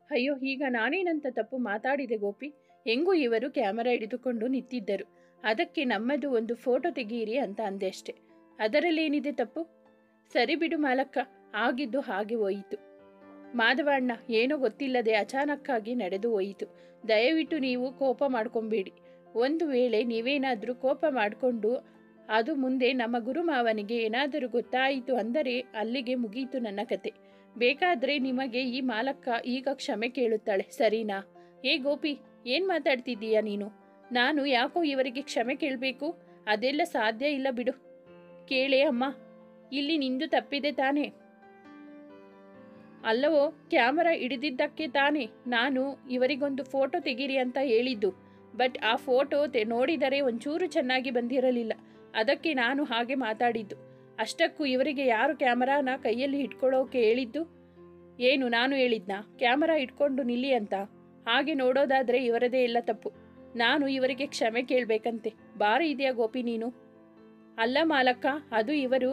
ಅಯ್ಯೋ ಈಗ ನಾನೇನಂತ ತಪ್ಪು ಮಾತಾಡಿದೆ ಗೋಪಿ ಹೆಂಗೂ ಇವರು ಕ್ಯಾಮರಾ ಹಿಡಿದುಕೊಂಡು ನಿಂತಿದ್ದರು ಅದಕ್ಕೆ ನಮ್ಮದು ಒಂದು ಫೋಟೋ ತೆಗೀರಿ ಅಂತ ಅಂದೆ ಅಷ್ಟೆ ಅದರಲ್ಲೇನಿದೆ ತಪ್ಪು ಸರಿ ಬಿಡು ಮಾಲಕ್ಕ ಆಗಿದ್ದು ಹಾಗೆ ಹೋಯಿತು ಮಾಧವಣ್ಣ ಏನೋ ಗೊತ್ತಿಲ್ಲದೆ ಅಚಾನಕ್ಕಾಗಿ ನಡೆದು ಹೋಯಿತು ದಯವಿಟ್ಟು ನೀವು ಕೋಪ ಮಾಡ್ಕೊಂಬೇಡಿ ಒಂದು ವೇಳೆ ನೀವೇನಾದರೂ ಕೋಪ ಮಾಡಿಕೊಂಡು ಅದು ಮುಂದೆ ನಮ್ಮ ಗುರುಮಾವನಿಗೆ ಏನಾದರೂ ಗೊತ್ತಾಯಿತು ಅಂದರೆ ಅಲ್ಲಿಗೆ ಮುಗಿಯಿತು ನನ್ನ ಕತೆ ಬೇಕಾದರೆ ನಿಮಗೆ ಈ ಮಾಲಕ್ಕ ಈಗ ಕ್ಷಮೆ ಕೇಳುತ್ತಾಳೆ ಸರಿನಾ ಏ ಗೋಪಿ ಏನು ಮಾತಾಡ್ತಿದ್ದೀಯಾ ನೀನು ನಾನು ಯಾಕೋ ಇವರಿಗೆ ಕ್ಷಮೆ ಕೇಳಬೇಕು ಅದೆಲ್ಲ ಸಾಧ್ಯ ಇಲ್ಲ ಬಿಡು ಕೇಳೇ ಅಮ್ಮ ಇಲ್ಲಿ ನಿಂದು ತಪ್ಪಿದೆ ತಾನೇ ಅಲ್ಲವೋ ಕ್ಯಾಮರಾ ಹಿಡಿದಿದ್ದಕ್ಕೆ ತಾನೇ ನಾನು ಇವರಿಗೊಂದು ಫೋಟೋ ತೆಗೀರಿ ಅಂತ ಹೇಳಿದ್ದು ಬಟ್ ಆ ಫೋಟೋ ತೆ ನೋಡಿದರೆ ಒಂಚೂರು ಚೆನ್ನಾಗಿ ಬಂದಿರಲಿಲ್ಲ ಅದಕ್ಕೆ ನಾನು ಹಾಗೆ ಮಾತಾಡಿದ್ದು ಅಷ್ಟಕ್ಕೂ ಇವರಿಗೆ ಯಾರು ಕ್ಯಾಮರಾನ ಕೈಯಲ್ಲಿ ಇಟ್ಕೊಳ್ಳೋಕೆ ಹೇಳಿದ್ದು ಏನು ನಾನು ಹೇಳಿದ್ನಾ ಕ್ಯಾಮರಾ ಇಟ್ಕೊಂಡು ನಿಲ್ಲಿ ಅಂತ ಹಾಗೆ ನೋಡೋದಾದರೆ ಇವರದೇ ಎಲ್ಲ ತಪ್ಪು ನಾನು ಇವರಿಗೆ ಕ್ಷಮೆ ಕೇಳಬೇಕಂತೆ ಬಾರಿ ಇದೆಯಾ ಗೋಪಿ ನೀನು ಅಲ್ಲ ಮಾಲಕ್ಕ ಅದು ಇವರು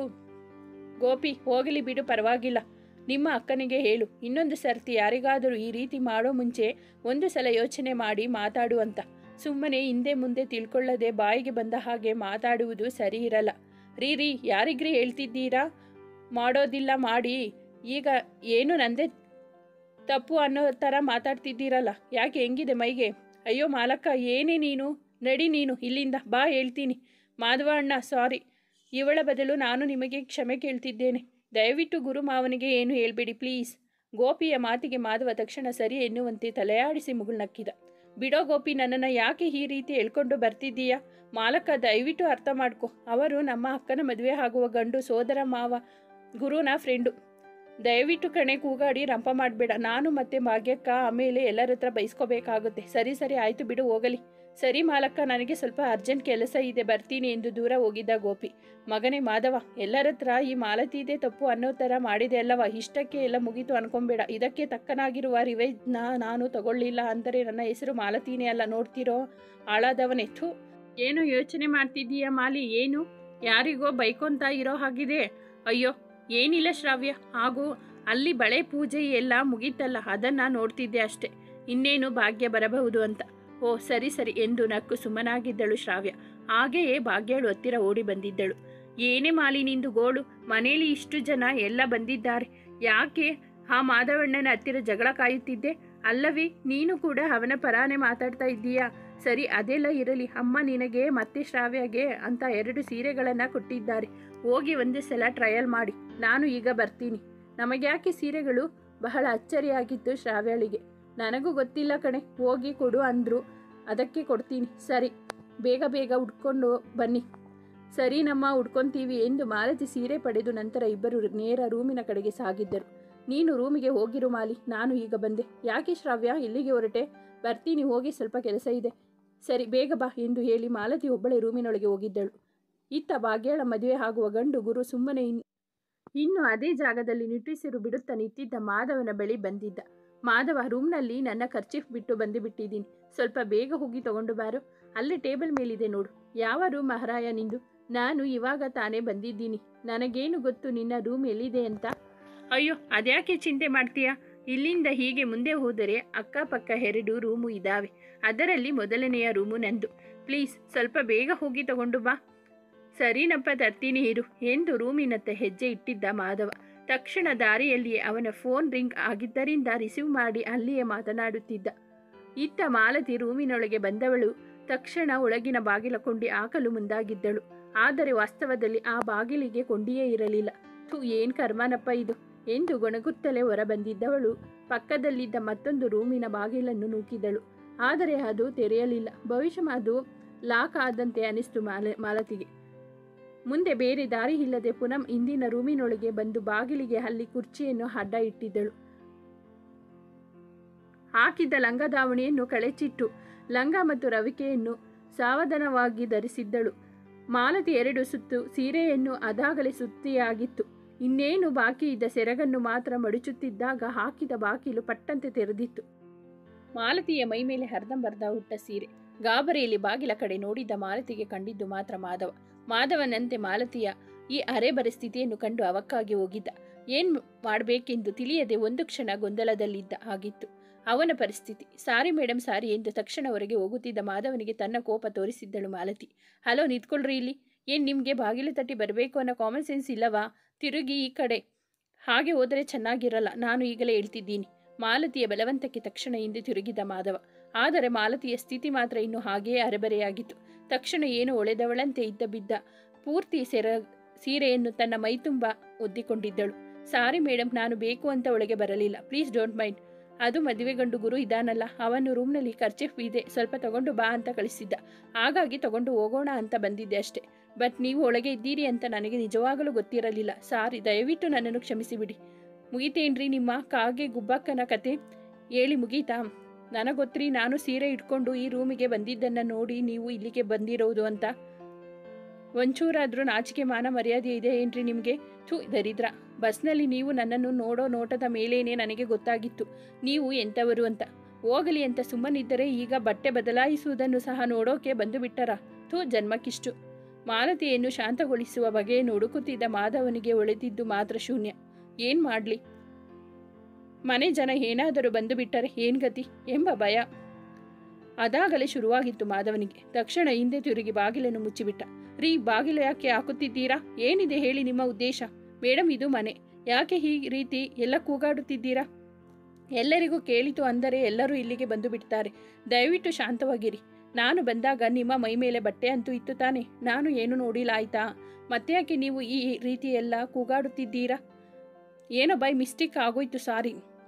ಗೋಪಿ ಹೋಗಲಿ ಬಿಡು ಪರವಾಗಿಲ್ಲ ನಿಮ್ಮ ಅಕ್ಕನಿಗೆ ಹೇಳು ಇನ್ನೊಂದು ಸರ್ತಿ ಯಾರಿಗಾದರೂ ಈ ರೀತಿ ಮಾಡೋ ಮುಂಚೆ ಒಂದು ಸಲ ಯೋಚನೆ ಮಾಡಿ ಮಾತಾಡು ಅಂತ ಸುಮ್ಮನೆ ಹಿಂದೆ ಮುಂದೆ ತಿಳ್ಕೊಳ್ಳದೆ ಬಾಯಿಗೆ ಬಂದ ಹಾಗೆ ಮಾತಾಡುವುದು ಸರಿ ಇರಲ್ಲ ರೀ ರೀ ಯಾರಿಗ್ರಿ ಹೇಳ್ತಿದ್ದೀರಾ ಮಾಡೋದಿಲ್ಲ ಮಾಡಿ ಈಗ ಏನು ನಂದೇ ತಪ್ಪು ಅನ್ನೋ ಥರ ಮಾತಾಡ್ತಿದ್ದೀರಲ್ಲ ಯಾಕೆ ಹೆಂಗಿದೆ ಮೈಗೆ ಅಯ್ಯೋ ಮಾಲಕ್ಕ ಏನೇ ನೀನು ನಡಿ ನೀನು ಇಲ್ಲಿಂದ ಬಾ ಹೇಳ್ತೀನಿ ಮಾಧವ ಅಣ್ಣ ಸಾರಿ ಇವಳ ಬದಲು ನಾನು ನಿಮಗೆ ಕ್ಷಮೆ ಕೇಳ್ತಿದ್ದೇನೆ ದಯವಿಟ್ಟು ಗುರು ಮಾವನಿಗೆ ಏನು ಹೇಳ್ಬೇಡಿ ಪ್ಲೀಸ್ ಗೋಪಿಯ ಮಾತಿಗೆ ಮಾಧವ ತಕ್ಷಣ ಸರಿ ಎನ್ನುವಂತೆ ತಲೆಯಾಡಿಸಿ ಮುಗುಳ್ನಕ್ಕಿದ ಬಿಡೋ ಗೋಪಿ ನನ್ನನ್ನು ಯಾಕೆ ಈ ರೀತಿ ಹೇಳ್ಕೊಂಡು ಬರ್ತಿದ್ದೀಯಾ ಮಾಲಕ ದಯವಿಟ್ಟು ಅರ್ಥ ಮಾಡ್ಕೊ ಅವರು ನಮ್ಮ ಅಕ್ಕನ ಮದುವೆ ಆಗುವ ಗಂಡು ಸೋದರ ಮಾವ ಗುರುನ ಫ್ರೆಂಡು ದಯವಿಟ್ಟು ಕಣೆ ಕೂಗಾಡಿ ರಂಪ ಮಾಡಬೇಡ ನಾನು ಮತ್ತೆ ಭಾಗ್ಯಕ್ಕ ಆಮೇಲೆ ಎಲ್ಲರ ಹತ್ರ ಬೈಸ್ಕೋಬೇಕಾಗುತ್ತೆ ಸರಿ ಸರಿ ಆಯಿತು ಬಿಡು ಹೋಗಲಿ ಸರಿ ಮಾಲಕ್ಕ ನನಗೆ ಸ್ವಲ್ಪ ಅರ್ಜೆಂಟ್ ಕೆಲಸ ಇದೆ ಬರ್ತೀನಿ ಎಂದು ದೂರ ಹೋಗಿದ್ದ ಗೋಪಿ ಮಗನೇ ಮಾಧವ ಎಲ್ಲರ ಹತ್ರ ಈ ಮಾಲತಿದೆ ತಪ್ಪು ಅನ್ನೋ ಥರ ಮಾಡಿದೆ ಅಲ್ಲವ ಇಷ್ಟಕ್ಕೆ ಎಲ್ಲ ಮುಗೀತು ಅನ್ಕೊಂಬೇಡ ಇದಕ್ಕೆ ತಕ್ಕನಾಗಿರುವ ರಿವೇಜ್ನ ನಾನು ತಗೊಳ್ಳಿಲ್ಲ ಅಂದರೆ ನನ್ನ ಹೆಸರು ಮಾಲತಿನೇ ಅಲ್ಲ ನೋಡ್ತಿರೋ ಹಾಳಾದವನೇ ಥು ಏನು ಯೋಚನೆ ಮಾಡ್ತಿದ್ದೀಯ ಮಾಲಿ ಏನು ಯಾರಿಗೋ ಬೈಕೊಂತ ಇರೋ ಹಾಗಿದೆ ಅಯ್ಯೋ ಏನಿಲ್ಲ ಶ್ರಾವ್ಯ ಹಾಗೂ ಅಲ್ಲಿ ಬಳೆ ಪೂಜೆ ಎಲ್ಲ ಮುಗೀತಲ್ಲ ಅದನ್ನು ನೋಡ್ತಿದ್ದೆ ಅಷ್ಟೆ ಇನ್ನೇನು ಭಾಗ್ಯ ಬರಬಹುದು ಅಂತ ಓ ಸರಿ ಸರಿ ಎಂದು ನಕ್ಕು ಸುಮ್ಮನಾಗಿದ್ದಳು ಶ್ರಾವ್ಯ ಹಾಗೆಯೇ ಭಾಗ್ಯಳು ಹತ್ತಿರ ಓಡಿ ಬಂದಿದ್ದಳು ಏನೇ ಮಾಲಿ ನಿಂದು ಗೋಳು ಮನೇಲಿ ಇಷ್ಟು ಜನ ಎಲ್ಲ ಬಂದಿದ್ದಾರೆ ಯಾಕೆ ಆ ಮಾಧವಣ್ಣನ ಹತ್ತಿರ ಜಗಳ ಕಾಯುತ್ತಿದ್ದೆ ಅಲ್ಲವೇ ನೀನು ಕೂಡ ಅವನ ಪರಾನೆ ಮಾತಾಡ್ತಾ ಇದ್ದೀಯಾ ಸರಿ ಅದೆಲ್ಲ ಇರಲಿ ಅಮ್ಮ ನಿನಗೆ ಮತ್ತೆ ಶ್ರಾವ್ಯಗೆ ಅಂತ ಎರಡು ಸೀರೆಗಳನ್ನು ಕೊಟ್ಟಿದ್ದಾರೆ ಹೋಗಿ ಒಂದೇ ಸಲ ಟ್ರಯಲ್ ಮಾಡಿ ನಾನು ಈಗ ಬರ್ತೀನಿ ನಮಗ್ಯಾಕೆ ಸೀರೆಗಳು ಬಹಳ ಅಚ್ಚರಿಯಾಗಿತ್ತು ಶ್ರಾವ್ಯಳಿಗೆ ನನಗೂ ಗೊತ್ತಿಲ್ಲ ಕಣೆ ಹೋಗಿ ಕೊಡು ಅಂದರು ಅದಕ್ಕೆ ಕೊಡ್ತೀನಿ ಸರಿ ಬೇಗ ಬೇಗ ಉಟ್ಕೊಂಡು ಬನ್ನಿ ಸರಿ ನಮ್ಮ ಉಟ್ಕೊಂತೀವಿ ಎಂದು ಮಾಲತಿ ಸೀರೆ ಪಡೆದು ನಂತರ ಇಬ್ಬರು ನೇರ ರೂಮಿನ ಕಡೆಗೆ ಸಾಗಿದ್ದರು ನೀನು ರೂಮಿಗೆ ಹೋಗಿರು ಮಾಲಿ ನಾನು ಈಗ ಬಂದೆ ಯಾಕೆ ಶ್ರಾವ್ಯ ಇಲ್ಲಿಗೆ ಹೊರಟೆ ಬರ್ತೀನಿ ಹೋಗಿ ಸ್ವಲ್ಪ ಕೆಲಸ ಇದೆ ಸರಿ ಬೇಗ ಬಾ ಎಂದು ಹೇಳಿ ಮಾಲತಿ ಒಬ್ಬಳೇ ರೂಮಿನೊಳಗೆ ಹೋಗಿದ್ದಳು ಇತ್ತ ಭಾಗ್ಯಳ ಮದುವೆ ಆಗುವ ಗಂಡು ಗುರು ಸುಮ್ಮನೆ ಇನ್ ಇನ್ನು ಅದೇ ಜಾಗದಲ್ಲಿ ನಿಟ್ಟುಸಿರು ಬಿಡುತ್ತಾ ನಿಂತಿದ್ದ ಮಾಧವನ ಬಳಿ ಬಂದಿದ್ದ ಮಾಧವ ರೂಮ್ನಲ್ಲಿ ನನ್ನ ಖರ್ಚೀಫ್ ಬಿಟ್ಟು ಬಂದು ಬಿಟ್ಟಿದ್ದೀನಿ ಸ್ವಲ್ಪ ಬೇಗ ಹೋಗಿ ತಗೊಂಡು ಬಾರು ಅಲ್ಲಿ ಟೇಬಲ್ ಮೇಲಿದೆ ನೋಡು ಯಾವ ರೂಮ್ ಮಹಾರಾಯ ನಿಂದು ನಾನು ಇವಾಗ ತಾನೇ ಬಂದಿದ್ದೀನಿ ನನಗೇನು ಗೊತ್ತು ನಿನ್ನ ರೂಮ್ ಎಲ್ಲಿದೆ ಅಂತ ಅಯ್ಯೋ ಅದ್ಯಾಕೆ ಚಿಂತೆ ಮಾಡ್ತೀಯಾ ಇಲ್ಲಿಂದ ಹೀಗೆ ಮುಂದೆ ಹೋದರೆ ಅಕ್ಕಪಕ್ಕ ಎರಡು ರೂಮು ಇದ್ದಾವೆ ಅದರಲ್ಲಿ ಮೊದಲನೆಯ ರೂಮು ನಂದು ಪ್ಲೀಸ್ ಸ್ವಲ್ಪ ಬೇಗ ಹೋಗಿ ತಗೊಂಡು ಬಾ ಸರಿನಪ್ಪ ತರ್ತೀನಿ ಇರು ಎಂದು ರೂಮಿನತ್ತ ಹೆಜ್ಜೆ ಇಟ್ಟಿದ್ದ ಮಾಧವ ತಕ್ಷಣ ದಾರಿಯಲ್ಲಿಯೇ ಅವನ ಫೋನ್ ರಿಂಗ್ ಆಗಿದ್ದರಿಂದ ರಿಸೀವ್ ಮಾಡಿ ಅಲ್ಲಿಯೇ ಮಾತನಾಡುತ್ತಿದ್ದ ಇತ್ತ ಮಾಲತಿ ರೂಮಿನೊಳಗೆ ಬಂದವಳು ತಕ್ಷಣ ಒಳಗಿನ ಬಾಗಿಲ ಕೊಂಡಿ ಹಾಕಲು ಮುಂದಾಗಿದ್ದಳು ಆದರೆ ವಾಸ್ತವದಲ್ಲಿ ಆ ಬಾಗಿಲಿಗೆ ಕೊಂಡಿಯೇ ಇರಲಿಲ್ಲ ಥು ಏನ್ ಕರ್ಮನಪ್ಪ ಇದು ಎಂದು ಗೊಣಗುತ್ತಲೇ ಹೊರಬಂದಿದ್ದವಳು ಪಕ್ಕದಲ್ಲಿದ್ದ ಮತ್ತೊಂದು ರೂಮಿನ ಬಾಗಿಲನ್ನು ನೂಕಿದಳು ಆದರೆ ಅದು ತೆರೆಯಲಿಲ್ಲ ಬಹುಶಃ ಅದು ಲಾಕ್ ಆದಂತೆ ಅನಿಸ್ತು ಮಾಲ ಮಾಲತಿಗೆ ಮುಂದೆ ಬೇರೆ ದಾರಿ ಇಲ್ಲದೆ ಪುನಃ ಇಂದಿನ ರೂಮಿನೊಳಗೆ ಬಂದು ಬಾಗಿಲಿಗೆ ಅಲ್ಲಿ ಕುರ್ಚಿಯನ್ನು ಅಡ್ಡ ಇಟ್ಟಿದ್ದಳು ಹಾಕಿದ್ದ ಲಂಗದಾವಣಿಯನ್ನು ಕಳೆಚಿಟ್ಟು ಲಂಗ ಮತ್ತು ರವಿಕೆಯನ್ನು ಸಾವಧಾನವಾಗಿ ಧರಿಸಿದ್ದಳು ಮಾಲತಿ ಎರಡು ಸುತ್ತು ಸೀರೆಯನ್ನು ಅದಾಗಲೇ ಸುತ್ತಿಯಾಗಿತ್ತು ಇನ್ನೇನು ಬಾಕಿ ಇದ್ದ ಸೆರಗನ್ನು ಮಾತ್ರ ಮಡುಚುತ್ತಿದ್ದಾಗ ಹಾಕಿದ ಬಾಕಿಲು ಪಟ್ಟಂತೆ ತೆರೆದಿತ್ತು ಮಾಲತಿಯ ಮೈಮೇಲೆ ಹರ್ದಂಬರ್ದ ಹುಟ್ಟ ಸೀರೆ ಗಾಬರಿಯಲ್ಲಿ ಬಾಗಿಲ ಕಡೆ ನೋಡಿದ್ದ ಮಾಲತಿಗೆ ಕಂಡಿದ್ದು ಮಾತ್ರ ಮಾಧವ ಮಾಧವನಂತೆ ಮಾಲತಿಯ ಈ ಅರೆಬರೆ ಸ್ಥಿತಿಯನ್ನು ಕಂಡು ಅವಕ್ಕಾಗಿ ಹೋಗಿದ್ದ ಏನು ಮಾಡಬೇಕೆಂದು ತಿಳಿಯದೆ ಒಂದು ಕ್ಷಣ ಗೊಂದಲದಲ್ಲಿದ್ದ ಆಗಿತ್ತು ಅವನ ಪರಿಸ್ಥಿತಿ ಸಾರಿ ಮೇಡಮ್ ಸಾರಿ ಎಂದು ತಕ್ಷಣ ಹೊರಗೆ ಹೋಗುತ್ತಿದ್ದ ಮಾಧವನಿಗೆ ತನ್ನ ಕೋಪ ತೋರಿಸಿದ್ದಳು ಮಾಲತಿ ಹಲೋ ನಿಂತ್ಕೊಳ್ರಿ ಇಲ್ಲಿ ಏನು ನಿಮಗೆ ಬಾಗಿಲು ತಟ್ಟಿ ಬರಬೇಕು ಅನ್ನೋ ಕಾಮನ್ ಸೆನ್ಸ್ ಇಲ್ಲವಾ ತಿರುಗಿ ಈ ಕಡೆ ಹಾಗೆ ಹೋದರೆ ಚೆನ್ನಾಗಿರಲ್ಲ ನಾನು ಈಗಲೇ ಹೇಳ್ತಿದ್ದೀನಿ ಮಾಲತಿಯ ಬಲವಂತಕ್ಕೆ ತಕ್ಷಣ ಹಿಂದೆ ತಿರುಗಿದ ಮಾಧವ ಆದರೆ ಮಾಲತಿಯ ಸ್ಥಿತಿ ಮಾತ್ರ ಇನ್ನೂ ಹಾಗೆಯೇ ಅರೆಬರೆಯಾಗಿತ್ತು ತಕ್ಷಣ ಏನು ಒಳೆದವಳಂತೆ ಇದ್ದ ಬಿದ್ದ ಪೂರ್ತಿ ಸೆರ ಸೀರೆಯನ್ನು ತನ್ನ ಮೈತುಂಬ ಒದ್ದಿಕೊಂಡಿದ್ದಳು ಸಾರಿ ಮೇಡಮ್ ನಾನು ಬೇಕು ಅಂತ ಒಳಗೆ ಬರಲಿಲ್ಲ ಪ್ಲೀಸ್ ಡೋಂಟ್ ಮೈಂಡ್ ಅದು ಮದುವೆ ಗಂಡು ಗುರು ಇದಾನಲ್ಲ ಅವನು ರೂಮ್ನಲ್ಲಿ ಖರ್ಚಿಫ್ ಇದೆ ಸ್ವಲ್ಪ ತಗೊಂಡು ಬಾ ಅಂತ ಕಳಿಸಿದ್ದ ಹಾಗಾಗಿ ತಗೊಂಡು ಹೋಗೋಣ ಅಂತ ಬಂದಿದ್ದೆ ಅಷ್ಟೇ ಬಟ್ ನೀವು ಒಳಗೆ ಇದ್ದೀರಿ ಅಂತ ನನಗೆ ನಿಜವಾಗಲೂ ಗೊತ್ತಿರಲಿಲ್ಲ ಸಾರಿ ದಯವಿಟ್ಟು ನನ್ನನ್ನು ಕ್ಷಮಿಸಿಬಿಡಿ ಮುಗಿತೇನ್ರಿ ನಿಮ್ಮ ಕಾಗೆ ಗುಬ್ಬಕ್ಕನ ಕತೆ ಹೇಳಿ ಮುಗೀತಾ ನನಗೊತ್ತ್ರಿ ನಾನು ಸೀರೆ ಇಟ್ಕೊಂಡು ಈ ರೂಮಿಗೆ ಬಂದಿದ್ದನ್ನು ನೋಡಿ ನೀವು ಇಲ್ಲಿಗೆ ಬಂದಿರೋದು ಅಂತ ಒಂಚೂರಾದರೂ ನಾಚಿಕೆ ಮಾನ ಮರ್ಯಾದೆ ಇದೆ ಏನ್ರಿ ನಿಮಗೆ ಥೂ ದರಿದ್ರ ಬಸ್ನಲ್ಲಿ ನೀವು ನನ್ನನ್ನು ನೋಡೋ ನೋಟದ ಮೇಲೇನೆ ನನಗೆ ಗೊತ್ತಾಗಿತ್ತು ನೀವು ಎಂಥವರು ಅಂತ ಹೋಗಲಿ ಅಂತ ಸುಮ್ಮನಿದ್ದರೆ ಈಗ ಬಟ್ಟೆ ಬದಲಾಯಿಸುವುದನ್ನು ಸಹ ನೋಡೋಕೆ ಬಂದು ಬಿಟ್ಟರ ಥೂ ಜನ್ಮಕ್ಕಿಷ್ಟು ಮಾಲತಿಯನ್ನು ಶಾಂತಗೊಳಿಸುವ ಬಗೆ ಹುಡುಕುತ್ತಿದ್ದ ಮಾಧವನಿಗೆ ಒಳೆದಿದ್ದು ಮಾತ್ರ ಶೂನ್ಯ ಏನ್ ಮಾಡ್ಲಿ ಮನೆ ಜನ ಏನಾದರೂ ಬಂದು ಬಿಟ್ಟರೆ ಏನ್ ಗತಿ ಎಂಬ ಭಯ ಅದಾಗಲೇ ಶುರುವಾಗಿತ್ತು ಮಾಧವನಿಗೆ ತಕ್ಷಣ ಹಿಂದೆ ತಿರುಗಿ ಬಾಗಿಲನ್ನು ಮುಚ್ಚಿಬಿಟ್ಟ ರೀ ಬಾಗಿಲು ಯಾಕೆ ಹಾಕುತ್ತಿದ್ದೀರಾ ಏನಿದೆ ಹೇಳಿ ನಿಮ್ಮ ಉದ್ದೇಶ ಮೇಡಮ್ ಇದು ಮನೆ ಯಾಕೆ ಈ ರೀತಿ ಎಲ್ಲ ಕೂಗಾಡುತ್ತಿದ್ದೀರಾ ಎಲ್ಲರಿಗೂ ಕೇಳಿತು ಅಂದರೆ ಎಲ್ಲರೂ ಇಲ್ಲಿಗೆ ಬಂದು ಬಿಡ್ತಾರೆ ದಯವಿಟ್ಟು ಶಾಂತವಾಗಿರಿ ನಾನು ಬಂದಾಗ ನಿಮ್ಮ ಮೈ ಮೇಲೆ ಬಟ್ಟೆ ಅಂತೂ ಇತ್ತು ತಾನೆ ನಾನು ಏನು ನೋಡಿಲ್ಲ ಆಯ್ತಾ ಮತ್ತೆ ಯಾಕೆ ನೀವು ಈ ರೀತಿ ಎಲ್ಲ ಕೂಗಾಡುತ್ತಿದ್ದೀರಾ ಏನೋ ಬೈ ಮಿಸ್ಟೇಕ್ ಆಗೋಯ್ತು sorry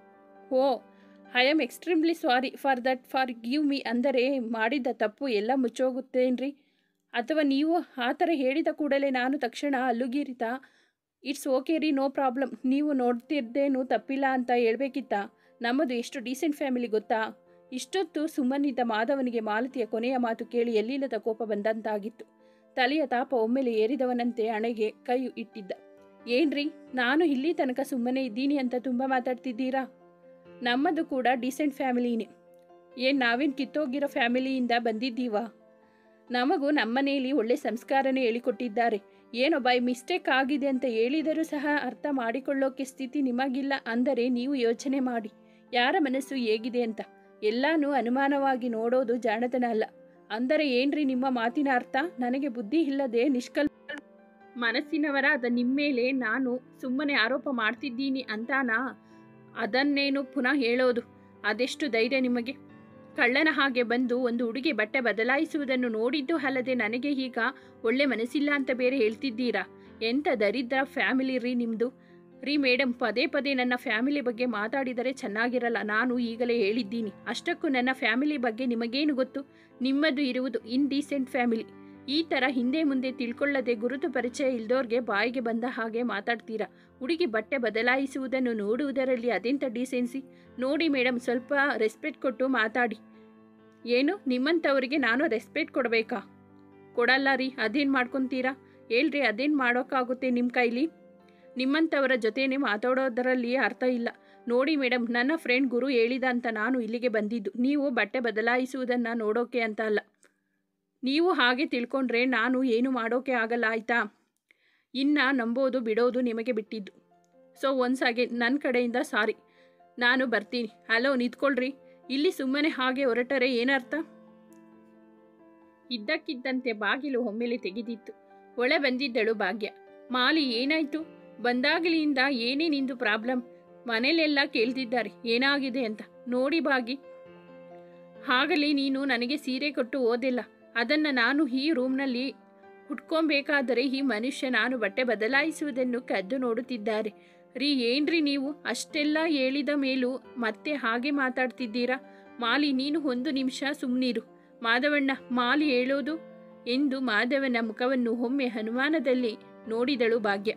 oh I am extremely sorry for that forgive me ಅಂದರೆ ಮಾಡಿದ್ದ ತಪ್ಪು ಎಲ್ಲ ಮುಚ್ಚೋಗುತ್ತೇನ್ರಿ ಅಥವಾ ನೀವು ಆ ಥರ ಹೇಳಿದ ಕೂಡಲೇ ನಾನು ತಕ್ಷಣ ಅಲ್ಲುಗೀರಿತಾ ಇಟ್ಸ್ ಓಕೆ ರೀ ನೋ ಪ್ರಾಬ್ಲಮ್ ನೀವು ನೋಡ್ತಿದ್ದೇನು ತಪ್ಪಿಲ್ಲ ಅಂತ ಹೇಳ್ಬೇಕಿತ್ತಾ ನಮ್ಮದು ಎಷ್ಟು ಡೀಸೆಂಟ್ ಫ್ಯಾಮಿಲಿ ಗೊತ್ತಾ ಇಷ್ಟೊತ್ತು ಸುಮ್ಮನಿದ್ದ ಮಾಧವನಿಗೆ ಮಾಲತಿಯ ಕೊನೆಯ ಮಾತು ಕೇಳಿ ಎಲ್ಲಿಲ್ಲದ ಕೋಪ ಬಂದಂತಾಗಿತ್ತು ತಲೆಯ ತಾಪ ಒಮ್ಮೆಲೆ ಏರಿದವನಂತೆ ಹಣೆಗೆ ಕೈ ಇಟ್ಟಿದ್ದ ಏನ್ರಿ ನಾನು ಇಲ್ಲಿ ತನಕ ಸುಮ್ಮನೆ ಇದ್ದೀನಿ ಅಂತ ತುಂಬ ಮಾತಾಡ್ತಿದ್ದೀರಾ ನಮ್ಮದು ಕೂಡ ಡೀಸೆಂಟ್ ಫ್ಯಾಮಿಲಿನೇ ಏನು ನಾವೇನು ಕಿತ್ತೋಗಿರೋ ಫ್ಯಾಮಿಲಿಯಿಂದ ಬಂದಿದ್ದೀವಾ ನಮಗೂ ನಮ್ಮನೆಯಲ್ಲಿ ಒಳ್ಳೆ ಸಂಸ್ಕಾರನೇ ಹೇಳಿಕೊಟ್ಟಿದ್ದಾರೆ ಏನೋ ಬೈ ಮಿಸ್ಟೇಕ್ ಆಗಿದೆ ಅಂತ ಹೇಳಿದರೂ ಸಹ ಅರ್ಥ ಮಾಡಿಕೊಳ್ಳೋಕೆ ಸ್ಥಿತಿ ನಿಮಗಿಲ್ಲ ಅಂದರೆ ನೀವು ಯೋಚನೆ ಮಾಡಿ ಯಾರ ಮನಸ್ಸು ಹೇಗಿದೆ ಅಂತ ಎಲ್ಲಾನು ಅನುಮಾನವಾಗಿ ನೋಡೋದು ಜಾಣತನ ಅಲ್ಲ ಅಂದರೆ ಏನ್ರಿ ನಿಮ್ಮ ಮಾತಿನ ಅರ್ಥ ನನಗೆ ಬುದ್ಧಿ ಇಲ್ಲದೆ ನಿಷ್ಕಲ್ ಮನಸ್ಸಿನವರಾದ ನಿಮ್ಮೇಲೆ ನಾನು ಸುಮ್ಮನೆ ಆರೋಪ ಮಾಡ್ತಿದ್ದೀನಿ ಅಂತಾನಾ ಅದನ್ನೇನು ಪುನಃ ಹೇಳೋದು ಅದೆಷ್ಟು ಧೈರ್ಯ ನಿಮಗೆ ಕಳ್ಳನ ಹಾಗೆ ಬಂದು ಒಂದು ಹುಡುಗಿ ಬಟ್ಟೆ ಬದಲಾಯಿಸುವುದನ್ನು ನೋಡಿದ್ದು ಅಲ್ಲದೆ ನನಗೆ ಈಗ ಒಳ್ಳೆ ಮನಸ್ಸಿಲ್ಲ ಅಂತ ಬೇರೆ ಹೇಳ್ತಿದ್ದೀರಾ ಎಂಥ ದರಿದ್ರ ಫ್ಯಾಮಿಲಿ ರೀ ನಿಮ್ಮದು ರೀ ಮೇಡಮ್ ಪದೇ ಪದೇ ನನ್ನ ಫ್ಯಾಮಿಲಿ ಬಗ್ಗೆ ಮಾತಾಡಿದರೆ ಚೆನ್ನಾಗಿರಲ್ಲ ನಾನು ಈಗಲೇ ಹೇಳಿದ್ದೀನಿ ಅಷ್ಟಕ್ಕೂ ನನ್ನ ಫ್ಯಾಮಿಲಿ ಬಗ್ಗೆ ನಿಮಗೇನು ಗೊತ್ತು ನಿಮ್ಮದು ಇರುವುದು ಇನ್ಡೀಸೆಂಟ್ ಫ್ಯಾಮಿಲಿ ಈ ಥರ ಹಿಂದೆ ಮುಂದೆ ತಿಳ್ಕೊಳ್ಳದೆ ಗುರುತು ಪರಿಚಯ ಇಲ್ದೋರ್ಗೆ ಬಾಯಿಗೆ ಬಂದ ಹಾಗೆ ಮಾತಾಡ್ತೀರಾ ಹುಡುಗಿ ಬಟ್ಟೆ ಬದಲಾಯಿಸುವುದನ್ನು ನೋಡುವುದರಲ್ಲಿ ಅದೆಂಥ ಡೀಸೆನ್ಸಿ ನೋಡಿ ಮೇಡಮ್ ಸ್ವಲ್ಪ ರೆಸ್ಪೆಕ್ಟ್ ಕೊಟ್ಟು ಮಾತಾಡಿ ಏನು ನಿಮ್ಮಂಥವರಿಗೆ ನಾನು ರೆಸ್ಪೆಕ್ಟ್ ಕೊಡಬೇಕಾ ಕೊಡಲ್ಲ ರೀ ಅದೇನು ಮಾಡ್ಕೊತೀರಾ ಹೇಳ್ರಿ ಅದೇನು ಮಾಡೋಕ್ಕಾಗುತ್ತೆ ನಿಮ್ಮ ಕೈಲಿ ನಿಮ್ಮಂಥವರ ಜೊತೆನೇ ಮಾತಾಡೋದರಲ್ಲಿ ಅರ್ಥ ಇಲ್ಲ ನೋಡಿ ಮೇಡಮ್ ನನ್ನ ಫ್ರೆಂಡ್ ಗುರು ಹೇಳಿದ ಅಂತ ನಾನು ಇಲ್ಲಿಗೆ ಬಂದಿದ್ದು ನೀವು ಬಟ್ಟೆ ಬದಲಾಯಿಸುವುದನ್ನು ನೋಡೋಕೆ ಅಂತ ಅಲ್ಲ ನೀವು ಹಾಗೆ ತಿಳ್ಕೊಂಡ್ರೆ ನಾನು ಏನು ಮಾಡೋಕೆ ಆಗಲ್ಲ ಆಯಿತಾ ಇನ್ನು ನಂಬೋದು ಬಿಡೋದು ನಿಮಗೆ ಬಿಟ್ಟಿದ್ದು ಸೊ ಒನ್ಸ್ ಹಾಗೆ ನನ್ನ ಕಡೆಯಿಂದ ಸಾರಿ ನಾನು ಬರ್ತೀನಿ ಹಲೋ ನಿಂತ್ಕೊಳ್ರಿ ಇಲ್ಲಿ ಸುಮ್ಮನೆ ಹಾಗೆ ಹೊರಟರೆ ಏನರ್ಥ ಇದ್ದಕ್ಕಿದ್ದಂತೆ ಬಾಗಿಲು ಒಮ್ಮೆಲೆ ತೆಗೆದಿತ್ತು ಒಳ ಬಂದಿದ್ದಳು ಭಾಗ್ಯ ಮಾಲಿ ಏನಾಯ್ತು ಬಂದಾಗಲಿಂದ ಏನೇ ನಿಂದು ಪ್ರಾಬ್ಲಮ್ ಮನೇಲೆಲ್ಲ ಕೇಳ್ತಿದ್ದಾರೆ ಏನಾಗಿದೆ ಅಂತ ನೋಡಿ ಬಾಗಿ ಹಾಗಲಿ ನೀನು ನನಗೆ ಸೀರೆ ಕೊಟ್ಟು ಓದಿಲ್ಲ ಅದನ್ನು ನಾನು ಈ ರೂಮ್ನಲ್ಲಿ ಹುಟ್ಕೊಬೇಕಾದರೆ ಈ ಮನುಷ್ಯ ನಾನು ಬಟ್ಟೆ ಬದಲಾಯಿಸುವುದನ್ನು ಕದ್ದು ನೋಡುತ್ತಿದ್ದಾರೆ ರೀ ಏನ್ರಿ ನೀವು ಅಷ್ಟೆಲ್ಲ ಹೇಳಿದ ಮೇಲೂ ಮತ್ತೆ ಹಾಗೆ ಮಾತಾಡ್ತಿದ್ದೀರಾ ಮಾಲಿ ನೀನು ಒಂದು ನಿಮಿಷ ಸುಮ್ಮನಿರು ಮಾಧವಣ್ಣ ಮಾಲಿ ಹೇಳೋದು ಎಂದು ಮಾಧವನ ಮುಖವನ್ನು ಒಮ್ಮೆ ಅನುಮಾನದಲ್ಲಿ ನೋಡಿದಳು ಭಾಗ್ಯ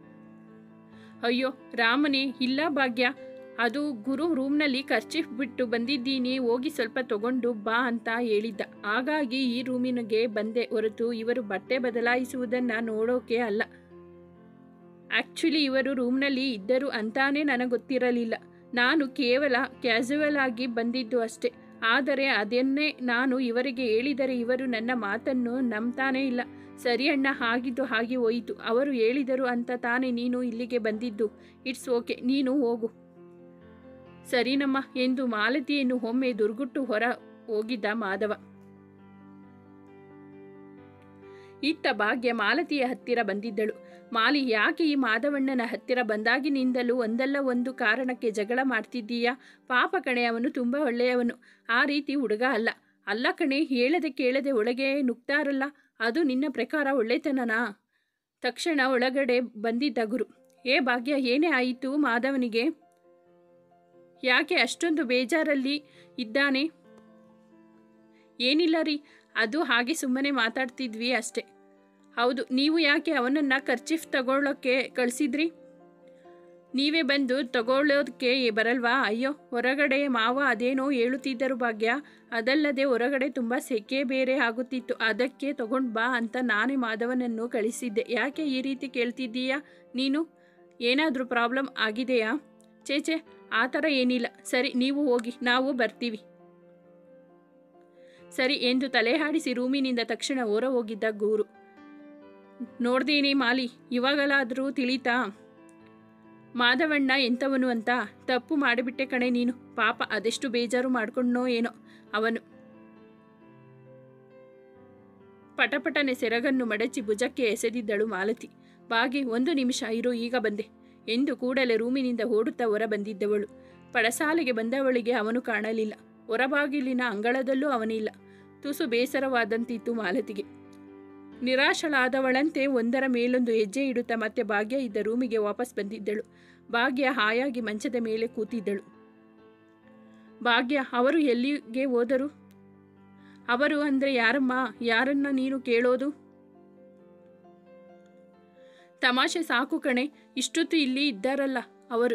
ಅಯ್ಯೋ ರಾಮನೇ ಇಲ್ಲ ಭಾಗ್ಯ ಅದು ಗುರು ರೂಮ್ನಲ್ಲಿ ಖರ್ಚಿಫ್ ಬಿಟ್ಟು ಬಂದಿದ್ದೀನಿ ಹೋಗಿ ಸ್ವಲ್ಪ ತಗೊಂಡು ಬಾ ಅಂತ ಹೇಳಿದ್ದ ಹಾಗಾಗಿ ಈ ರೂಮಿನಗೆ ಬಂದೆ ಹೊರತು ಇವರು ಬಟ್ಟೆ ಬದಲಾಯಿಸುವುದನ್ನು ನೋಡೋಕೆ ಅಲ್ಲ ಆ್ಯಕ್ಚುಲಿ ಇವರು ರೂಮ್ನಲ್ಲಿ ಇದ್ದರು ಅಂತಾನೇ ನನಗೆ ಗೊತ್ತಿರಲಿಲ್ಲ ನಾನು ಕೇವಲ ಕ್ಯಾಸುವಲ್ ಆಗಿ ಬಂದಿದ್ದು ಅಷ್ಟೇ ಆದರೆ ಅದನ್ನೇ ನಾನು ಇವರಿಗೆ ಹೇಳಿದರೆ ಇವರು ನನ್ನ ಮಾತನ್ನು ನಂಬ್ತಾನೇ ಇಲ್ಲ ಸರಿ ಅಣ್ಣ ಹಾಗಿದ್ದು ಹಾಗೆ ಹೋಯಿತು ಅವರು ಹೇಳಿದರು ಅಂತ ತಾನೇ ನೀನು ಇಲ್ಲಿಗೆ ಬಂದಿದ್ದು ಇಟ್ಸ್ ಓಕೆ ನೀನು ಹೋಗು ಸರಿನಮ್ಮ ಎಂದು ಮಾಲತಿಯನ್ನು ಒಮ್ಮೆ ದುರ್ಗುಟ್ಟು ಹೊರ ಹೋಗಿದ್ದ ಮಾಧವ ಇತ್ತ ಭಾಗ್ಯ ಮಾಲತಿಯ ಹತ್ತಿರ ಬಂದಿದ್ದಳು ಮಾಲಿ ಯಾಕೆ ಈ ಮಾಧವಣ್ಣನ ಹತ್ತಿರ ಬಂದಾಗಿನಿಂದಲೂ ಒಂದಲ್ಲ ಒಂದು ಕಾರಣಕ್ಕೆ ಜಗಳ ಮಾಡ್ತಿದ್ದೀಯಾ ಪಾಪ ಕಣೆ ಅವನು ತುಂಬ ಒಳ್ಳೆಯವನು ಆ ರೀತಿ ಹುಡುಗ ಅಲ್ಲ ಅಲ್ಲ ಕಣೆ ಹೇಳದೆ ಕೇಳದೆ ಒಳಗೆ ನುಗ್ತಾರಲ್ಲ ಅದು ನಿನ್ನ ಪ್ರಕಾರ ಒಳ್ಳೆತನನಾ ತಕ್ಷಣ ಒಳಗಡೆ ಬಂದಿದ್ದ ಗುರು ಏ ಭಾಗ್ಯ ಏನೇ ಆಯಿತು ಮಾಧವನಿಗೆ ಯಾಕೆ ಅಷ್ಟೊಂದು ಬೇಜಾರಲ್ಲಿ ಇದ್ದಾನೆ ಏನಿಲ್ಲ ರೀ ಅದು ಹಾಗೆ ಸುಮ್ಮನೆ ಮಾತಾಡ್ತಿದ್ವಿ ಅಷ್ಟೆ ಹೌದು ನೀವು ಯಾಕೆ ಅವನನ್ನು ಖರ್ಚಿಫ್ ತಗೊಳ್ಳೋಕ್ಕೆ ಕಳಿಸಿದ್ರಿ ನೀವೇ ಬಂದು ತಗೊಳ್ಳೋದಕ್ಕೆ ಬರಲ್ವಾ ಅಯ್ಯೋ ಹೊರಗಡೆ ಮಾವ ಅದೇನೋ ಹೇಳುತ್ತಿದ್ದರು ಭಾಗ್ಯ ಅದಲ್ಲದೆ ಹೊರಗಡೆ ತುಂಬ ಸೆಕೆ ಬೇರೆ ಆಗುತ್ತಿತ್ತು ಅದಕ್ಕೆ ತಗೊಂಡು ಬಾ ಅಂತ ನಾನೇ ಮಾಧವನನ್ನು ಕಳಿಸಿದ್ದೆ ಯಾಕೆ ಈ ರೀತಿ ಕೇಳ್ತಿದ್ದೀಯಾ ನೀನು ಏನಾದರೂ ಪ್ರಾಬ್ಲಮ್ ಆಗಿದೆಯಾ ಚೇಚೆ ಆ ಥರ ಏನಿಲ್ಲ ಸರಿ ನೀವು ಹೋಗಿ ನಾವು ಬರ್ತೀವಿ ಸರಿ ಎಂದು ತಲೆಹಾಡಿಸಿ ರೂಮಿನಿಂದ ತಕ್ಷಣ ಹೊರ ಹೋಗಿದ್ದ ಗೂರು ನೋಡ್ದೀನಿ ಮಾಲಿ ಇವಾಗಲಾದರೂ ತಿಳಿತಾ ಮಾಧವಣ್ಣ ಎಂಥವನು ಅಂತ ತಪ್ಪು ಮಾಡಿಬಿಟ್ಟೆ ಕಣೆ ನೀನು ಪಾಪ ಅದೆಷ್ಟು ಬೇಜಾರು ಮಾಡ್ಕೊಂಡ್ನೋ ಏನೋ ಅವನು ಪಟಪಟನೆ ಸೆರಗನ್ನು ಮಡಚಿ ಭುಜಕ್ಕೆ ಎಸೆದಿದ್ದಳು ಮಾಲತಿ ಬಾಗಿ ಒಂದು ನಿಮಿಷ ಇರು ಈಗ ಬಂದೆ ಎಂದು ಕೂಡಲೇ ರೂಮಿನಿಂದ ಓಡುತ್ತಾ ಹೊರ ಬಂದಿದ್ದವಳು ಪಡಸಾಲೆಗೆ ಬಂದವಳಿಗೆ ಅವನು ಕಾಣಲಿಲ್ಲ ಹೊರಬಾಗಿಲಿನ ಅಂಗಳದಲ್ಲೂ ಅವನಿಲ್ಲ ತುಸು ಬೇಸರವಾದಂತಿತ್ತು ಮಾಲತಿಗೆ ನಿರಾಶಳಾದವಳಂತೆ ಒಂದರ ಮೇಲೊಂದು ಹೆಜ್ಜೆ ಇಡುತ್ತಾ ಮತ್ತೆ ಭಾಗ್ಯ ಇದ್ದ ರೂಮಿಗೆ ವಾಪಸ್ ಬಂದಿದ್ದಳು ಭಾಗ್ಯ ಹಾಯಾಗಿ ಮಂಚದ ಮೇಲೆ ಕೂತಿದ್ದಳು ಭಾಗ್ಯ ಅವರು ಎಲ್ಲಿಗೆ ಹೋದರು ಅವರು ಅಂದ್ರೆ ಯಾರಮ್ಮ ಯಾರನ್ನ ನೀನು ಕೇಳೋದು ತಮಾಷೆ ಸಾಕು ಕಣೆ ಇಷ್ಟೊತ್ತು ಇಲ್ಲಿ ಇದ್ದಾರಲ್ಲ ಅವರು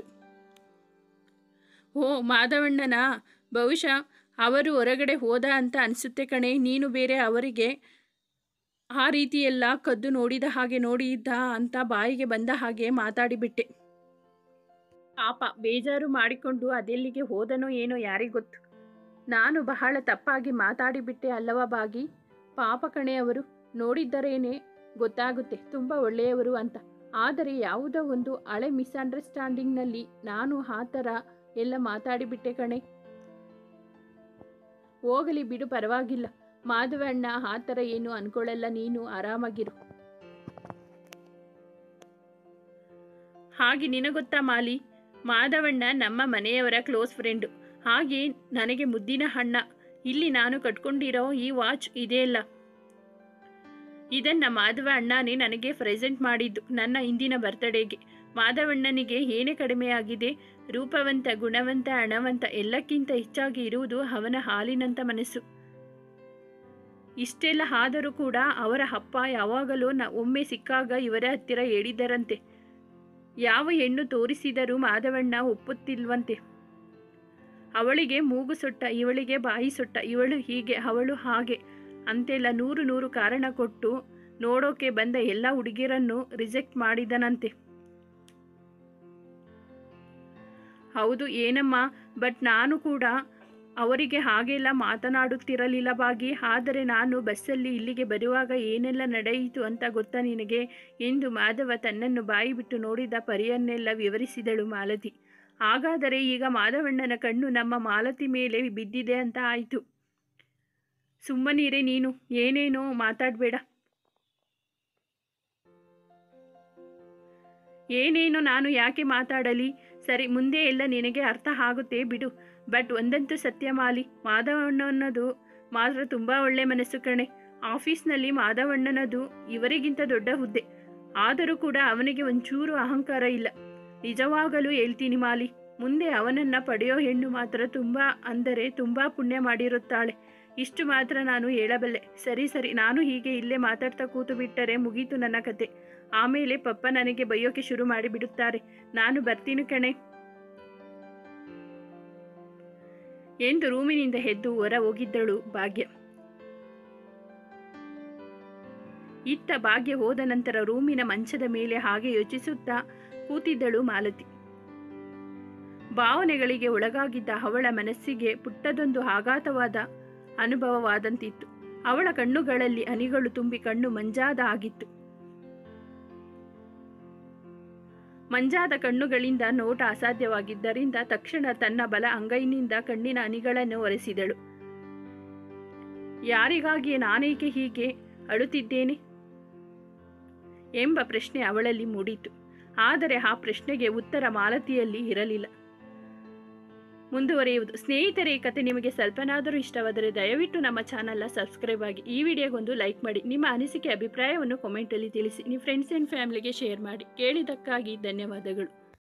ಓ ಮಾಧವಣ್ಣನ ಬಹುಶಃ ಅವರು ಹೊರಗಡೆ ಹೋದ ಅಂತ ಅನಿಸುತ್ತೆ ಕಣೆ ನೀನು ಬೇರೆ ಅವರಿಗೆ ಆ ರೀತಿಯೆಲ್ಲ ಕದ್ದು ನೋಡಿದ ಹಾಗೆ ನೋಡಿದ್ದ ಅಂತ ಬಾಯಿಗೆ ಬಂದ ಹಾಗೆ ಮಾತಾಡಿಬಿಟ್ಟೆ ಪಾಪ ಬೇಜಾರು ಮಾಡಿಕೊಂಡು ಅದೆಲ್ಲಿಗೆ ಹೋದನೋ ಏನೋ ಯಾರಿಗೊತ್ತು ನಾನು ಬಹಳ ತಪ್ಪಾಗಿ ಮಾತಾಡಿಬಿಟ್ಟೆ ಅಲ್ಲವ ಬಾಗಿ ಪಾಪ ಕಣೆ ಅವರು ನೋಡಿದ್ದರೇನೆ ಗೊತ್ತಾಗುತ್ತೆ ತುಂಬ ಒಳ್ಳೆಯವರು ಅಂತ ಆದರೆ ಯಾವುದೋ ಒಂದು ಹಳೆ ಮಿಸ್ಅಂಡರ್ಸ್ಟ್ಯಾಂಡಿಂಗ್ನಲ್ಲಿ ನಾನು ಆ ಥರ ಎಲ್ಲ ಮಾತಾಡಿಬಿಟ್ಟೆ ಕಣೆ ಹೋಗಲಿ ಬಿಡು ಪರವಾಗಿಲ್ಲ ಮಾಧವಣ್ಣ ಆ ಥರ ಏನು ಅನ್ಕೊಳ್ಳಲ್ಲ ನೀನು ಆರಾಮಾಗಿರು ಹಾಗೆ ನಿನಗೊತ್ತಾ ಮಾಲಿ ಮಾಧವಣ್ಣ ನಮ್ಮ ಮನೆಯವರ ಕ್ಲೋಸ್ ಫ್ರೆಂಡು ಹಾಗೆ ನನಗೆ ಮುದ್ದಿನ ಹಣ್ಣ ಇಲ್ಲಿ ನಾನು ಕಟ್ಕೊಂಡಿರೋ ಈ ವಾಚ್ ಇದೆಯಲ್ಲ ಇದನ್ನ ಮಾಧವ ಅಣ್ಣನೇ ನನಗೆ ಪ್ರೆಸೆಂಟ್ ಮಾಡಿದ್ದು ನನ್ನ ಇಂದಿನ ಬರ್ತ್ಡೇಗೆ ಮಾಧವಣ್ಣನಿಗೆ ಏನೇ ಕಡಿಮೆಯಾಗಿದೆ ರೂಪವಂತ ಗುಣವಂತ ಹಣವಂತ ಎಲ್ಲಕ್ಕಿಂತ ಹೆಚ್ಚಾಗಿ ಇರುವುದು ಅವನ ಹಾಲಿನಂತ ಮನಸ್ಸು ಇಷ್ಟೆಲ್ಲ ಆದರೂ ಕೂಡ ಅವರ ಅಪ್ಪ ಯಾವಾಗಲೂ ನ ಒಮ್ಮೆ ಸಿಕ್ಕಾಗ ಇವರ ಹತ್ತಿರ ಹೇಳಿದ್ದರಂತೆ ಯಾವ ಹೆಣ್ಣು ತೋರಿಸಿದರೂ ಮಾಧವಣ್ಣ ಒಪ್ಪುತ್ತಿಲ್ವಂತೆ ಅವಳಿಗೆ ಮೂಗು ಸೊಟ್ಟ ಇವಳಿಗೆ ಬಾಯಿ ಸೊಟ್ಟ ಇವಳು ಹೀಗೆ ಅವಳು ಹಾಗೆ ಅಂತೆಲ್ಲ ನೂರು ನೂರು ಕಾರಣ ಕೊಟ್ಟು ನೋಡೋಕೆ ಬಂದ ಎಲ್ಲ ಹುಡುಗಿಯರನ್ನು ರಿಜೆಕ್ಟ್ ಮಾಡಿದನಂತೆ ಹೌದು ಏನಮ್ಮ ಬಟ್ ನಾನು ಕೂಡ ಅವರಿಗೆ ಹಾಗೆಲ್ಲ ಮಾತನಾಡುತ್ತಿರಲಿಲ್ಲ ಬಾಗಿ ಆದರೆ ನಾನು ಬಸ್ಸಲ್ಲಿ ಇಲ್ಲಿಗೆ ಬರುವಾಗ ಏನೆಲ್ಲ ನಡೆಯಿತು ಅಂತ ಗೊತ್ತಾ ನಿನಗೆ ಎಂದು ಮಾಧವ ತನ್ನನ್ನು ಬಾಯಿ ಬಿಟ್ಟು ನೋಡಿದ ಪರಿಯನ್ನೆಲ್ಲ ವಿವರಿಸಿದಳು ಮಾಲತಿ ಹಾಗಾದರೆ ಈಗ ಮಾಧವಣ್ಣನ ಕಣ್ಣು ನಮ್ಮ ಮಾಲತಿ ಮೇಲೆ ಬಿದ್ದಿದೆ ಅಂತ ಆಯಿತು ಸುಮ್ಮನಿರೆ ನೀನು ಏನೇನೋ ಮಾತಾಡಬೇಡ ಏನೇನೋ ನಾನು ಯಾಕೆ ಮಾತಾಡಲಿ ಸರಿ ಮುಂದೆ ಎಲ್ಲ ನಿನಗೆ ಅರ್ಥ ಆಗುತ್ತೆ ಬಿಡು ಬಟ್ ಒಂದಂತೂ ಸತ್ಯ ಮಾಲಿ ಮಾಧವಣ್ಣನದು ಮಾತ್ರ ತುಂಬ ಒಳ್ಳೆ ಮನಸ್ಸು ಕಣೆ ಆಫೀಸ್ನಲ್ಲಿ ಮಾಧವಣ್ಣನದು ಇವರಿಗಿಂತ ದೊಡ್ಡ ಹುದ್ದೆ ಆದರೂ ಕೂಡ ಅವನಿಗೆ ಒಂಚೂರು ಅಹಂಕಾರ ಇಲ್ಲ ನಿಜವಾಗಲೂ ಹೇಳ್ತೀನಿ ಮಾಲಿ ಮುಂದೆ ಅವನನ್ನ ಪಡೆಯೋ ಹೆಣ್ಣು ಮಾತ್ರ ತುಂಬ ಅಂದರೆ ತುಂಬ ಪುಣ್ಯ ಮಾಡಿರುತ್ತಾಳೆ ಇಷ್ಟು ಮಾತ್ರ ನಾನು ಹೇಳಬಲ್ಲೆ ಸರಿ ಸರಿ ನಾನು ಹೀಗೆ ಇಲ್ಲೇ ಮಾತಾಡ್ತಾ ಕೂತು ಬಿಟ್ಟರೆ ಮುಗೀತು ನನ್ನ ಕತೆ ಆಮೇಲೆ ಪಪ್ಪ ನನಗೆ ಬೈಯೋಕೆ ಶುರು ಮಾಡಿಬಿಡುತ್ತಾರೆ ನಾನು ಬರ್ತೀನಿ ಕಣೆ ಎಂದು ರೂಮಿನಿಂದ ಎದ್ದು ಹೊರ ಹೋಗಿದ್ದಳು ಭಾಗ್ಯ ಇತ್ತ ಭಾಗ್ಯ ಹೋದ ನಂತರ ರೂಮಿನ ಮಂಚದ ಮೇಲೆ ಹಾಗೆ ಯೋಚಿಸುತ್ತಾ ಕೂತಿದ್ದಳು ಮಾಲತಿ ಭಾವನೆಗಳಿಗೆ ಒಳಗಾಗಿದ್ದ ಅವಳ ಮನಸ್ಸಿಗೆ ಪುಟ್ಟದೊಂದು ಆಘಾತವಾದ ಅನುಭವವಾದಂತಿತ್ತು ಅವಳ ಕಣ್ಣುಗಳಲ್ಲಿ ಹನಿಗಳು ತುಂಬಿ ಕಣ್ಣು ಮಂಜಾದ ಆಗಿತ್ತು ಮಂಜಾದ ಕಣ್ಣುಗಳಿಂದ ನೋಟ ಅಸಾಧ್ಯವಾಗಿದ್ದರಿಂದ ತಕ್ಷಣ ತನ್ನ ಬಲ ಅಂಗೈನಿಂದ ಕಣ್ಣಿನ ಹನಿಗಳನ್ನು ಒರೆಸಿದಳು ಯಾರಿಗಾಗಿ ನಾನೇಕೆ ಹೀಗೆ ಅಳುತ್ತಿದ್ದೇನೆ ಎಂಬ ಪ್ರಶ್ನೆ ಅವಳಲ್ಲಿ ಮೂಡಿತು ಆದರೆ ಆ ಪ್ರಶ್ನೆಗೆ ಉತ್ತರ ಮಾಲತಿಯಲ್ಲಿ ಇರಲಿಲ್ಲ ಮುಂದುವರಿಯುವುದು ಸ್ನೇಹಿತರೆ ಈ ಕತೆ ನಿಮಗೆ ಸ್ವಲ್ಪನಾದರೂ ಇಷ್ಟವಾದರೆ ದಯವಿಟ್ಟು ನಮ್ಮ ಚಾನಲ್ನ ಸಬ್ಸ್ಕ್ರೈಬ್ ಆಗಿ ಈ ವಿಡಿಯೋಗೊಂದು ಲೈಕ್ ಮಾಡಿ ನಿಮ್ಮ ಅನಿಸಿಕೆ ಅಭಿಪ್ರಾಯವನ್ನು ಕಾಮೆಂಟಲ್ಲಿ ತಿಳಿಸಿ ನಿಮ್ಮ ಫ್ರೆಂಡ್ಸ್ ಆ್ಯಂಡ್ ಫ್ಯಾಮಿಲಿಗೆ ಶೇರ್ ಮಾಡಿ ಕೇಳಿದ್ದಕ್ಕಾಗಿ ಧನ್ಯವಾದಗಳು